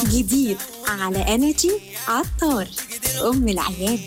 جديد على انرجي عطار ام العيال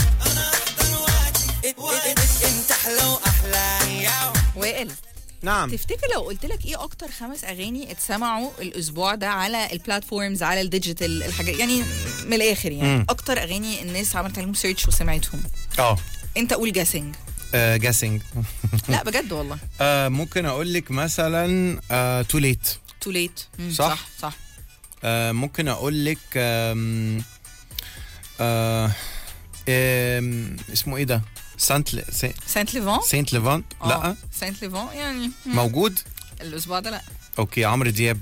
وائل نعم تفتكر لو قلت لك ايه اكتر خمس اغاني اتسمعوا الاسبوع ده على البلاتفورمز على الديجيتال الحاجات يعني من الاخر يعني مم. اكتر اغاني الناس عملت عليهم سيرش وسمعتهم اه انت قول جاسنج جاسنج لا بجد والله ممكن اقول لك مثلا تو ليت تو ليت صح. صح صح ممكن اقول لك آم، آه، آم، اسمه ايه ده سانت ل- سي- سانت ليفون سينت ليفانت لا آه، سانت ليفون يعني مم. موجود الاسبوع ده لا اوكي عمرو دياب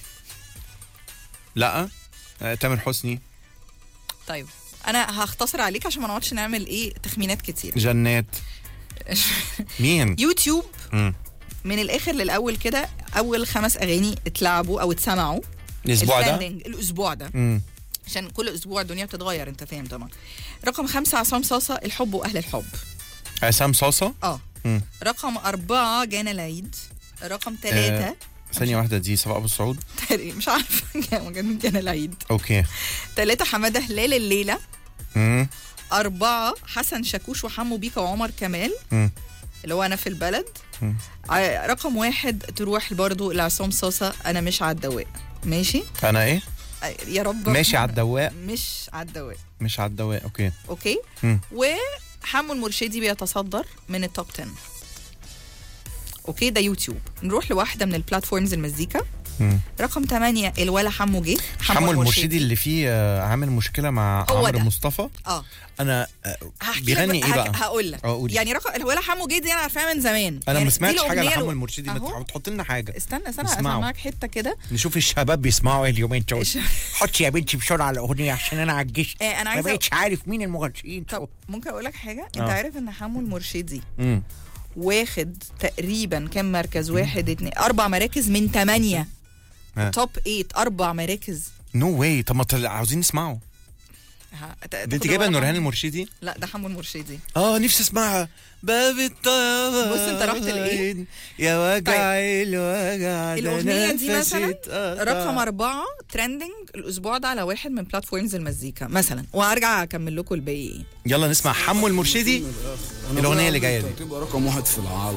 لا آه، تامر حسني طيب انا هختصر عليك عشان ما نقعدش نعمل ايه تخمينات كتير جنات مين يوتيوب مم. من الاخر للاول كده اول خمس اغاني اتلعبوا او اتسمعوا الاسبوع ده الترندنج الاسبوع ده مم. عشان كل اسبوع الدنيا بتتغير انت فاهم طبعا رقم خمسة عصام صاصة الحب واهل الحب عصام صاصه اه مم. رقم أربعة جانا العيد رقم ثلاثة آه. ثانيه واحده دي صفاء ابو السعود تقريبا مش عارفة كان جانا العيد اوكي ثلاثة حمادة هلال الليلة مم. أربعة حسن شاكوش وحمو بيكا وعمر كمال مم. اللي هو أنا في البلد مم. ع- رقم واحد تروح برضو لعصام صاصة أنا مش على الدواء ماشي انا ايه آه، يا رب ماشي على الدواء مش على الدواء مش على الدواء اوكي اوكي مم. وحمو المرشدي بيتصدر من التوب 10 اوكي ده يوتيوب نروح لواحده من البلاتفورمز المزيكا مم. رقم 8 الولا حمو جه حمو المرشدي اللي فيه آه، عامل مشكله مع هو عمرو ده. مصطفى اه انا آه، هحكي لك بيغني بقى- ايه هك- بقى هقول لك اه قولي. يعني رقم الولا حمو جه دي انا عارفاها من زمان انا يعني ما دي سمعتش حاجه الأغنية لحمو لو- المرشدي ما أهو. تح- تحط لنا حاجه استنى استنى نسمعه. اسمعك حته كده نشوف الشباب بيسمعوا ايه اليومين دول إيش- حطي يا بنتي بسرعه الاغنيه عشان انا عجزت آه، انا ما عايزه بقتش عارف مين المغنيين طب ممكن اقول لك حاجه انت آه. عارف ان حمو المرشدي مم. واخد تقريبا كام مركز واحد اتنين اربع مراكز من ثمانيه آه. توب 8 اربع مراكز نو واي طب ما طل- عاوزين نسمعه ها- ت- دي انت تاخد جايبه الورقة نورهان حمو؟ المرشدي لا ده حمو المرشدي اه نفسي اسمعها باب الطيبة بص انت رحت لإيه؟ يا وجع الوجع ده الأغنية دي نفسي مثلا اتقطع. رقم أربعة ترندنج الأسبوع ده على واحد من بلاتفورمز المزيكا مثلا وهرجع أكمل لكم الباقي يلا نسمع حمو المرشدي الأغنية اللي جاية دي تبقى رقم واحد في العالم